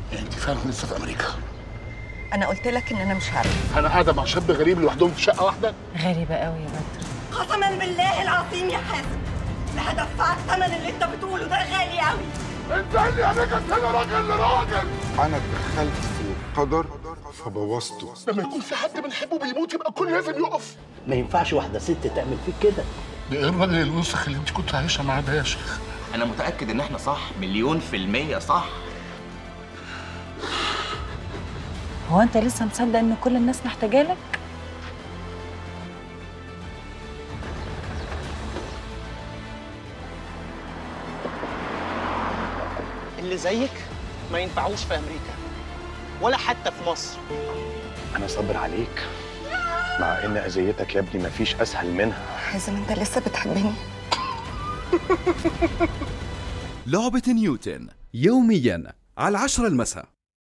يعني انت فعلا لسه في امريكا انا قلت لك ان انا مش عارفه انا قاعده مع شاب غريب لوحدهم في شقه واحده غريبة قوي يا بدر قسما بالله العظيم يا حازم لا هدفعك ثمن اللي انت بتقوله ده غالي قوي انت قال لي انا كنت انا راجل لراجل انا اتدخلت في القدر فبوظته لما يكون في حد بنحبه بيموت يبقى الكل لازم يقف ما ينفعش واحده ست تعمل فيك كده ده ايه الراجل الوسخ اللي انت كنت عايشه معاه ده يا شيخ انا متاكد ان احنا صح مليون في الميه صح هو انت لسه مصدق ان كل الناس محتاجة لك اللي زيك ما ينفعوش في امريكا ولا حتى في مصر أنا صابر عليك مع إن أذيتك يا ابني مفيش أسهل منها حازم انت لسه بتحبني لعبة نيوتن يوميا على العشرة المساء